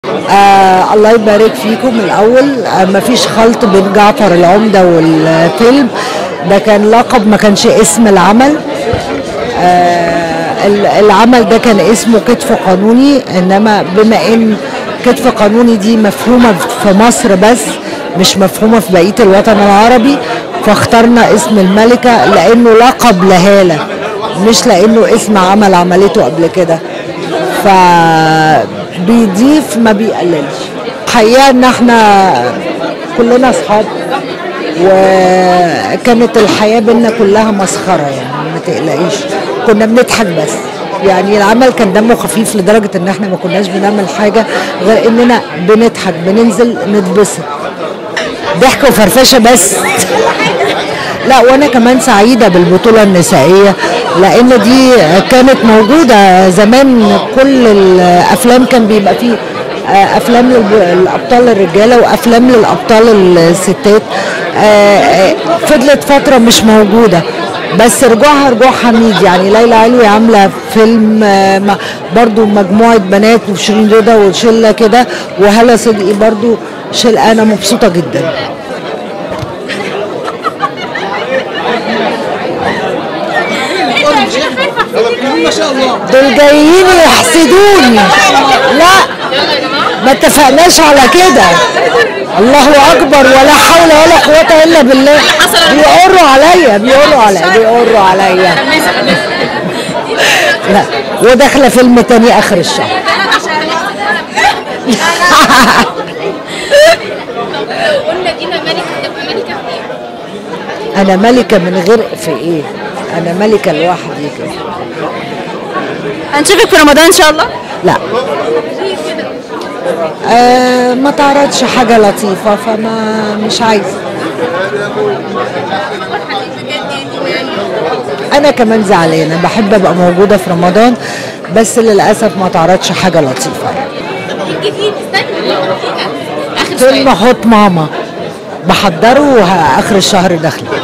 آه الله يبارك فيكم الاول آه مفيش خلط بين جعفر العمده والفيلم ده كان لقب ما كانش اسم العمل آه ال- العمل ده كان اسمه كتف قانوني انما بما ان كتف قانوني دي مفهومه في مصر بس مش مفهومه في بقيه الوطن العربي فاخترنا اسم الملكه لانه لقب لهاله مش لانه اسم عمل عملته قبل كده فبيضيف ما بيقللش حقيقة ان احنا كلنا اصحاب وكانت الحياة بينا كلها مسخرة يعني ما تقلقيش كنا بنضحك بس يعني العمل كان دمه خفيف لدرجة ان احنا ما كناش بنعمل حاجة غير اننا بنضحك بننزل نتبسط ضحك وفرفشة بس لا وانا كمان سعيده بالبطوله النسائيه لان دي كانت موجوده زمان كل الافلام كان بيبقى فيه آه، افلام للابطال الرجاله وافلام للابطال الستات آه، آه، فضلت فتره مش موجوده بس رجوعها رجوع حميد يعني ليلى علوي عامله فيلم آه، مع- برضو مجموعه بنات وشيرين رضا وشله كده وهلا صدقي برضو شل انا مبسوطه جدا ما شاء الله دول جايين يحسدوني لا ما اتفقناش على كده الله اكبر ولا حول ولا قوه الا بالله بيقروا عليا بيقروا عليا بيقروا عليا لا وداخله فيلم تاني اخر الشهر قلنا دينا ملكة تبقى ملكة في ايه؟ انا ملكه من غير في ايه انا ملكه لوحدي كده هنشوفك في رمضان ان شاء الله لا آه ما تعرضش حاجه لطيفه فما مش عايزه انا كمان زعلانه بحب ابقى موجوده في رمضان بس للاسف ما تعرضش حاجه لطيفه الجديد استنى اخر فيلم سؤال حط ماما بحضره وه- اخر الشهر داخله